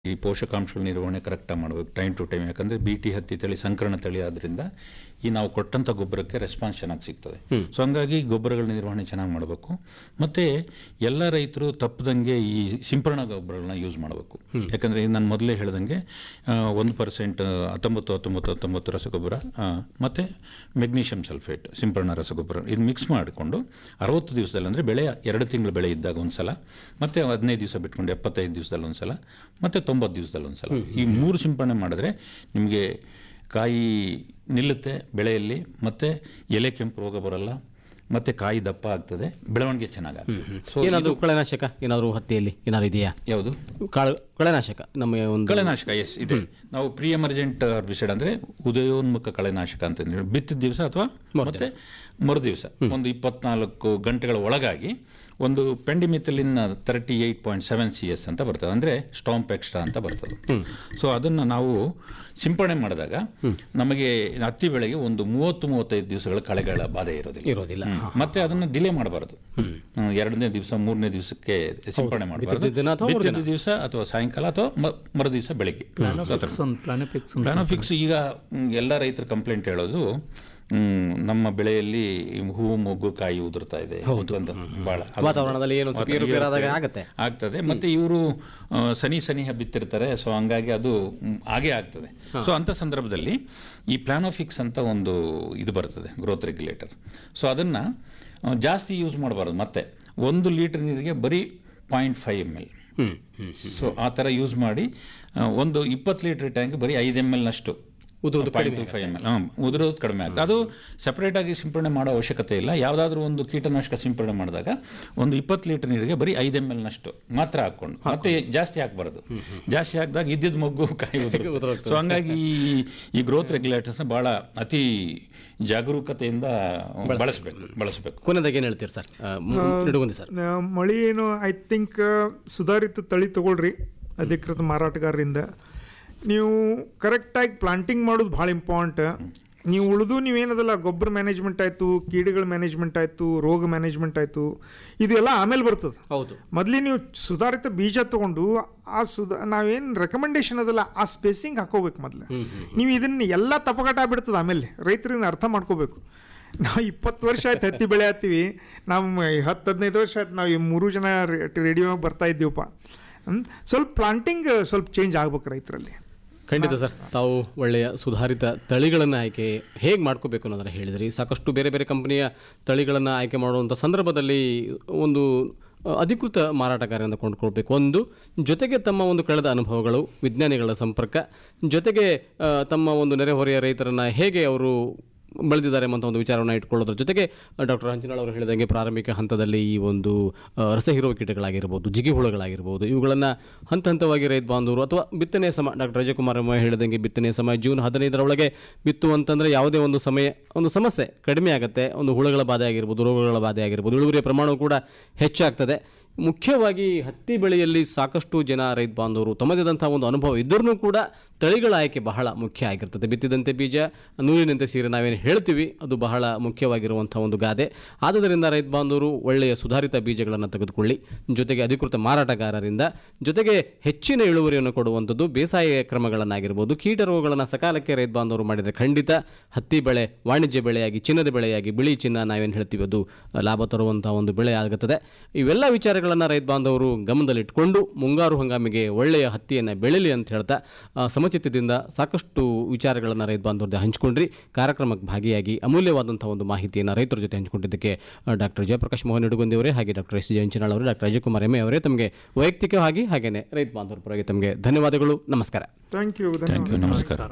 ಈ ಪೋಷಕಾಂಶಗಳ ನಿರ್ವಹಣೆ ಕರೆಕ್ಟಾಗಿ ಮಾಡಬೇಕು ಟೈಮ್ ಟು ಟೈಮ್ ಯಾಕಂದರೆ ಬಿ ಟಿ ಹತ್ತಿ ತಳಿ ಸಂಕರಣ ತಳಿ ಆದ್ದರಿಂದ ಈ ನಾವು ಕೊಟ್ಟಂಥ ಗೊಬ್ಬರಕ್ಕೆ ರೆಸ್ಪಾನ್ಸ್ ಚೆನ್ನಾಗಿ ಸಿಗ್ತದೆ ಸೊ ಹಂಗಾಗಿ ಗೊಬ್ಬರಗಳ ನಿರ್ವಹಣೆ ಚೆನ್ನಾಗಿ ಮಾಡಬೇಕು ಮತ್ತು ಎಲ್ಲ ರೈತರು ತಪ್ಪದಂಗೆ ಈ ಸಿಂಪರಣಾ ಗೊಬ್ಬರಗಳನ್ನ ಯೂಸ್ ಮಾಡಬೇಕು ಯಾಕಂದರೆ ನಾನು ಮೊದಲೇ ಹೇಳ್ದಂಗೆ ಆ, ಒಂದು ಪರ್ಸೆಂಟ್ ಹತ್ತೊಂಬತ್ತು ಹತ್ತೊಂಬತ್ತು ಹತ್ತೊಂಬತ್ತು ರಸಗೊಬ್ಬರ ಆ, ಮತ್ತು ಮೆಗ್ನೀಷಿಯಂ ಸಲ್ಫೇಟ್ ಸಿಂಪರಣಾ ರಸಗೊಬ್ಬರ ಇದು ಮಿಕ್ಸ್ ಮಾಡಿಕೊಂಡು ಅರವತ್ತು ದಿವಸದಲ್ಲಿ ಅಂದರೆ ಬೆಳೆ ಎರಡು ತಿಂಗಳು ಬೆಳೆ ಇದ್ದಾಗ ಒಂದು ಸಲ ಮತ್ತು ಹದಿನೈದು ದಿವಸ ಬಿಟ್ಕೊಂಡು ಎಪ್ಪತ್ತೈದು ದಿವಸದಲ್ಲಿ ಒಂದು ಸಲ ಮತ್ತು ತೊಂಬತ್ತು ದಿವಸದಲ್ಲಿ ಒಂದು ಸಲ ಈ ಮೂರು ಸಿಂಪರಣೆ ಮಾಡಿದ್ರೆ ನಿಮಗೆ ಕಾಯಿ ನಿಲ್ಲುತ್ತೆ ಬೆಳೆಯಲ್ಲಿ ಮತ್ತು ಎಲೆ ಕೆಂಪು ರೋಗ ಬರಲ್ಲ ಮತ್ತು ಕಾಯಿ ದಪ್ಪ ಆಗ್ತದೆ ಬೆಳವಣಿಗೆ ಚೆನ್ನಾಗಾಗ್ತದೆ ಸೊ ಏನಾದರೂ ಕಳೆನಾಶಕ ಏನಾದರೂ ಹತ್ತಿಯಲ್ಲಿ ಏನಾದ್ರು ಇದೆಯಾ ಯಾವುದು ಕಾಳು ಕಳೆನಾಶಕ ನಮಗೆ ಒಂದು ಕಳೆನಾಶಕ ಎಸ್ ಇದೆ ನಾವು ಪ್ರೀ ಎಮರ್ಜೆಂಟ್ ಹರ್ಬಿಸೈಡ್ ಅಂದ್ರೆ ಉದಯೋನ್ಮುಖ ಕಳೆನಾಶಕ ಅಂತ ಹೇಳಿ ಬಿತ್ತಿದ ದಿವಸ ಅಥವಾ ಮತ್ತೆ ಮರು ದಿವಸ ಒಂದು ಇಪ್ಪತ್ನಾಲ್ಕು ಗಂಟೆಗಳ ಒಳಗಾಗಿ ಒಂದು pendimethalin thirty eight point seven C S ಅಂತ ಬರ್ತದೆ ಅಂದ್ರೆ ಸ್ಟಾಂಪ್ ಎಕ್ಸ್ಟ್ರಾ ಅಂತ ಬರ್ತದೆ ಸೊ ಅದನ್ನು ನಾವು ಸಿಂಪಡಣೆ ಮಾಡಿದಾಗ ನಮಗೆ ಹತ್ತಿ ಬೆಳೆಗೆ ಒಂದು ಮೂವತ್ತು ಮೂವತ್ತೈದು ದಿವಸಗಳ ಕಳೆಗಳ ಬಾಧೆ ಇರೋದಿಲ್ಲ ಇರೋದಿಲ್ಲ ಹ್ಮ್. ಮತ್ತೆ ಅದನ್ನ ಡಿಲೇ ಮಾಡಬಾರದು ಎರಡನೇ ದಿವಸ ಮೂರನೇ ದಿವಸಕ್ಕೆ ಸಿಂಪಡಣೆ ಮಾಡಬಾರದು ಬಿತ್ತಿದ ದಿನ ಅಥವಾ ಬಿತ್ತಿದ ದಿವಸ ಅಥವಾ ಸಾಯಂಕಾಲ ಅಥವಾ ಮ- ಮರು ದಿವಸ ಬೆಳಿಗ್ಗೆ ಪ್ಲಾನೋಫಿಕ್ಸ್ ಒಂದು ಪ್ಲಾನೋಫಿಕ್ಸ್ ಒಂದು ಪ್ಲಾನೋಫಿಕ್ಸ್ ಈಗ ಮ್, ಎಲ್ಲ ರೈತರ ಕಂಪ್ಲೇಂಟ್ ಹೇಳೋದು ಮ್, ನಮ್ಮ ಬೆಳೆಯಲ್ಲಿ ಹೂವು ಮೊಗ್ಗು ಕಾಯಿ ಉದುರ್ತಾ ಇದೆ ಅಂತ ಬಹಳ ಅದು- ವಾತಾವರಣದಲ್ಲಿ ಏನೋ ಸ್ವಲ್ಪ ಏರುಪೇರಾದಾಗ ಆಗತ್ತೆ. ಆಗ್ತದೆ ಮತ್ತೆ ಇವರು ಸನಿ ಸನಿಹ ಬಿತ್ತಿರ್ತಾರೆ ಸೊ ಹಂಗಾಗಿ ಅದು ಮ್, ಹಾಗೇ ಆಗ್ತದೆ ಸೊ ಅಂಥ ಸಂದರ್ಭದಲ್ಲಿ ಈ ಪ್ಲಾನೋಫಿಕ್ಸ್ ಅಂತ ಒಂದು ಇದು ಬರ್ತದೆ ಗ್ರೋತ್ ರೆಗ್ಯುಲೇಟರ್ ಸೊ ಅದನ್ನ ಆ, ಜಾಸ್ತಿ ಯೂಸ್ ಮಾಡಬಾರ್ದು ಮತ್ತೆ ಒಂದು ಲೀಟರ್ ನೀರಿಗೆ ಬರೀ point five M L hmm hmm so ಆ ಥರ ಯೂಸ್ ಮಾಡಿ ಆ, ಒಂದು ಇಪ್ಪತ್ತು ಲೀಟರ್ ಟ್ಯಾಂಕ್ ಬರೀ ಐದು ಎಮ್ ಎಲ್ನಷ್ಟು ಉದುರೋದು point two five M L ಹಾಂ ಉದುರೋದು ಕಡಿಮೆ ಆಗ್ತದೆ ಅದು ಸಪ್ರೇಟ್ ಆಗಿ ಸಿಂಪಡಣೆ ಮಾಡೋ ಅವಶ್ಯಕತೆ ಇಲ್ಲ ಯಾವುದಾದ್ರೂ ಒಂದು ಕೀಟನಾಶಕ ಸಿಂಪಡಣೆ ಮಾಡಿದಾಗ ಒಂದು ಇಪ್ಪತ್ತು ಲೀಟರ್ ನೀರಿಗೆ ಬರೀ ಐದು ಎಮ್ ಎಲ್ನಷ್ಟು ಮಾತ್ರ ಹಾಕ್ಕೊಂಡು ಮತ್ತೆ ಜಾಸ್ತಿ ಹಾಕ್ಬಾರ್ದು ಜಾಸ್ತಿ ಹಾಕಿದಾಗ ಇದ್ದಿದ್ದ ಮೊಗ್ಗು ಕಾಯಿ ಉದುರುತ್ತೆ ಸೊ ಹಂಗಾಗಿ ಈ- ಈ ಗ್ರೋತ್ ರೆಗ್ಯುಲೇಟರ್ಸ್ನ ಭಾಳ ಅತಿ ಜಾಗರೂಕತೆಯಿಂದ ಬಳಸಬೇಕು ಬಳಸಬೇಕು ಕೊನೆದಾಗ ಏನು ಹೇಳ್ತೀರಿ ಸರ್ ನಿಡುಗುಂದಿ ಸರ್ ಆ, ಮಳಿ ಏನು ಐ ಥಿಂಕ್ ಸುಧಾರಿತ ತಳಿ ತಗೊಳ್ರಿ ಅಧಿಕೃತ ಮಾರಾಟಗಾರರಿಂದ ನೀವು ಕರೆಕ್ಟಾಗಿ ಪ್ಲಾಂಟಿಂಗ್ ಮಾಡೋದು ಭಾಳ ಇಂಪಾರ್ಟೆಂಟ್ ನೀವು ಉಳಿದು ನೀವೇನದಲ್ಲ ಗೊಬ್ಬರ ಮ್ಯಾನೇಜ್ಮೆಂಟ್ ಆಯಿತು ಕೀಡುಗಳ ಮ್ಯಾನೇಜ್ಮೆಂಟ್ ಆಯಿತು ರೋಗ ಮ್ಯಾನೇಜ್ಮೆಂಟ್ ಆಯಿತು ಇದೆಲ್ಲ ಆಮೇಲೆ ಬರ್ತದೆ ಹೌದು ಮೊದಲೇ ನೀವು ಸುಧಾರಿತ ಬೀಜ ತಗೊಂಡು ಆ ಸುಧಾ ನಾವೇನು ರೆಕಮೆಂಡೇಶನ್ ಅದಲ್ಲ ಆ ಸ್ಪೇಸಿಂಗ್ ಹಾಕೋಬೇಕು ಮೊದಲು ನೀವು ಇದನ್ನ ಎಲ್ಲ ತಪಗಾಟ ಆಗ್ಬಿಡ್ತದೆ ಆಮೇಲೆ ರೈತರಿಂದ ಅರ್ಥ ಮಾಡ್ಕೋಬೇಕು ನಾವು ಇಪ್ಪತ್ತು ವರ್ಷ ಆಯ್ತು ಹತ್ತಿ ಬೆಳೆ ಹತ್ತೀವಿ ನಮ್ಮ ಹತ್ತು ಹದಿನೈದು ವರ್ಷ ಆಯ್ತು ನಾವು ಈ ಮೂರು ಜನ ರೇಡಿಯೋ ಬರ್ತಾ ಇದ್ದೀವಪ್ಪ ಹ್ಮ್? ಸ್ವಲ್ಪ ಪ್ಲಾಂಟಿಂಗ್ ಸ್ವಲ್ಪ ಚೇಂಜ್ ಆಗ್ಬೇಕು ರೈತರಲ್ಲಿ ಖಂಡಿತ ಸರ್ ತಾವು ಒಳ್ಳೆಯ ಸುಧಾರಿತ ತಳಿಗಳನ್ನು ಆಯ್ಕೆ ಹೇಗೆ ಮಾಡ್ಕೋಬೇಕು ಅನ್ನೋದನ್ನು ಹೇಳಿದ್ರಿ ಸಾಕಷ್ಟು ಬೇರೆ ಬೇರೆ ಕಂಪನಿಯ ತಳಿಗಳನ್ನು ಆಯ್ಕೆ ಮಾಡುವಂಥ ಸಂದರ್ಭದಲ್ಲಿ ಒಂದು ಅ, ಅಧಿಕೃತ ಮಾರಾಟಗಾರರಿಂದ ಕೊಂಡ್ಕೊಳ್ಬೇಕು ಒಂದು ಜೊತೆಗೆ ತಮ್ಮ ಒಂದು ಕಳೆದ ಅನುಭವಗಳು ವಿಜ್ಞಾನಿಗಳ ಸಂಪರ್ಕ ಜೊತೆಗೆ ಅ, ತಮ್ಮ ಒಂದು ನೆರೆಹೊರೆಯ ರೈತರನ್ನು ಹೇಗೆ ಅವರು ಬೆಳೆದಿದ್ದಾರೆ ಅಂತ ಒಂದು ವಿಚಾರವನ್ನು ಇಟ್ಕೊಳ್ಳೋದ್ರ ಜೊತೆಗೆ ಡಾಕ್ಟರ್ ಹಂಚಿನಾಳ್ ಅವರು ಹೇಳಿದಂಗೆ ಪ್ರಾರಂಭಿಕ ಹಂತದಲ್ಲಿ ಈ ಒಂದು ಆ, ರಸಹೀರುವ ಕೀಟಗಳಾಗಿರ್ಬೋದು ಜಿಗಿ ಹುಳುಗಳಾಗಿರ್ಬೋದು ಇವುಗಳನ್ನು ಹಂತ ಹಂತವಾಗಿ ರೈತ ಬಾಂಧವರು ಅಥವಾ ಬಿತ್ತನೆ ಸಮ ಡಾಕ್ಟರ್ ರಜಕುಮಾರ್ ಅಮ್ಮ ಹೇಳಿದಂಗೆ ಬಿತ್ತನೆ ಸಮಯ ಜೂನ್ ಹದಿನೈದರ ಒಳಗೆ ಬಿತ್ತು ಅಂತಂದರೆ ಯಾವುದೇ ಒಂದು ಸಮಯ ಒಂದು ಸಮಸ್ಯೆ ಕಡಿಮೆ ಆಗುತ್ತೆ ಒಂದು ಹುಳುಗಳ ಬಾಧೆ ಆಗಿರ್ಬೋದು ರೋಗಗಳ ಬಾಧೆ ಆಗಿರ್ಬೋದು ಇಳುವರಿಯ ಪ್ರಮಾಣವು ಕೂಡ ಹೆಚ್ಚಾಗ್ತದೆ ಮುಖ್ಯವಾಗಿ ಹತ್ತಿ ಬೆಳೆಯಲ್ಲಿ ಸಾಕಷ್ಟು ಜನ ರೈತ ಬಾಂಧವರು ತಮ್ಮದಾದಂಥ ಒಂದು ಅನುಭವ ಇದ್ದರೂ ಕೂಡ ತಳಿಗಳ ಆಯ್ಕೆ ಬಹಳ ಮುಖ್ಯ ಆಗಿರ್ತದೆ ಬಿತ್ತಿದಂತೆ ಬೀಜ ನೂಲಿನಂತೆ ಸೀರೆ ನಾವೇನು ಹೇಳ್ತೀವಿ ಅದು ಬಹಳ ಮುಖ್ಯವಾಗಿರುವಂಥ ಒಂದು ಗಾದೆ ಆದುದರಿಂದ ರೈತ ಬಾಂಧವರು ಒಳ್ಳೆಯ ಸುಧಾರಿತ ಬೀಜಗಳನ್ನು ತೆಗೆದುಕೊಳ್ಳಿ ಜೊತೆಗೆ ಅಧಿಕೃತ ಮಾರಾಟಗಾರರಿಂದ ಜೊತೆಗೆ ಹೆಚ್ಚಿನ ಇಳುವರಿಯನ್ನು ಕೊಡುವಂಥದ್ದು ಬೇಸಾಯ ಕ್ರಮಗಳನ್ನಾಗಿರ್ಬೋದು ಕೀಟ ರೋಗಗಳನ್ನು ಸಕಾಲಕ್ಕೆ ರೈತ ಬಾಂಧವರು ಮಾಡಿದರೆ ಖಂಡಿತ ಹತ್ತಿ ಬೆಳೆ ವಾಣಿಜ್ಯ ಬೆಳೆಯಾಗಿ ಚಿನ್ನದ ಬೆಳೆಯಾಗಿ ಬಿಳಿ ಚಿನ್ನ ನಾವೇನು ಹೇಳ್ತೀವಿ ಅದು ಲಾಭ ತರುವಂಥ ಒಂದು ಬೆಳೆ ಆಗುತ್ತದೆ ಇವೆಲ್ಲ ವಿಚಾರಗಳನ್ನು ರೈತ ಬಾಂಧವರು ಗಮನದಲ್ಲಿಟ್ಕೊಂಡು ಮುಂಗಾರು ಹಂಗಾಮಿಗೆ ಒಳ್ಳೆಯ ಹತ್ತಿಯನ್ನು ಬೆಳೀಲಿ ಅಂತ ಹೇಳ್ತಾ ಆ, ಸಮಚಿತ್ತದಿಂದ ಸಾಕಷ್ಟು ವಿಚಾರಗಳನ್ನು ರೈತ ಬಾಂಧವ್ರದ್ದು ಹಂಚಿಕೊಂಡ್ರಿ ಕಾರ್ಯಕ್ರಮಕ್ಕೆ ಭಾಗಿಯಾಗಿ ಅಮೂಲ್ಯವಾದಂಥ ಒಂದು ಮಾಹಿತಿಯನ್ನು ರೈತರ ಜೊತೆ ಹಂಚಿಕೊಂಡಿದ್ದಕ್ಕೆ ಡಾಕ್ಟರ್ ಜಯಪ್ರಕಾಶ್ ಮೋಹನ್ ನಿಡುಗುಂದಿ ಅವರೇ ಹಾಗೆ ಡಾಕ್ಟರ್ ಎಸ್ ಜಯಂಚನಾಳ್ ಅವರು ಡಾಕ್ಟರ್ ಅಜಯಕುಮಾರ್ ಎಮ್ಮೆ ಅವರೇ ತಮಗೆ ವೈಯಕ್ತಿಕವಾಗಿ ಹಾಗೆಯೇ ರೈತ ಬಾಂಧವರ ಪರವಾಗಿ ತಮಗೆ ಧನ್ಯವಾದಗಳು ನಮಸ್ಕಾರ ಥ್ಯಾಂಕ್ ಯು ಥ್ಯಾಂಕ್ ಯು ನಮಸ್ಕಾರ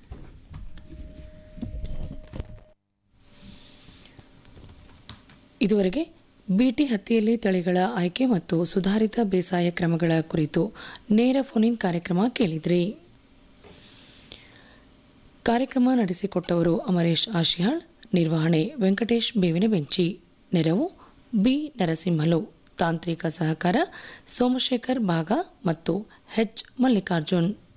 ಇದುವರೆಗೆ ಬಿಟಿ ಹತ್ತಿಯಲ್ಲಿ ತಳಿಗಳ ಆಯ್ಕೆ ಮತ್ತು ಸುಧಾರಿತ ಬೇಸಾಯ ಕ್ರಮಗಳ ಕುರಿತು ನೇರ ಫೋನಿನ್ ಕಾರ್ಯಕ್ರಮ ಕೇಳಿದ್ರಿ ಕಾರ್ಯಕ್ರಮ ನಡೆಸಿಕೊಟ್ಟವರು ಅಮರೇಶ್ ಆಶಿಯಾಳ್ ನಿರ್ವಹಣೆ ವೆಂಕಟೇಶ್ ಬೇವಿನ ಬೆಂಚಿ ನೆರವು ಬಿ ನರಸಿಂಹಲು ತಾಂತ್ರಿಕ ಸಹಕಾರ ಸೋಮಶೇಖರ್ ಬಾಗ ಮತ್ತು ಎಚ್ ಮಲ್ಲಿಕಾರ್ಜುನ್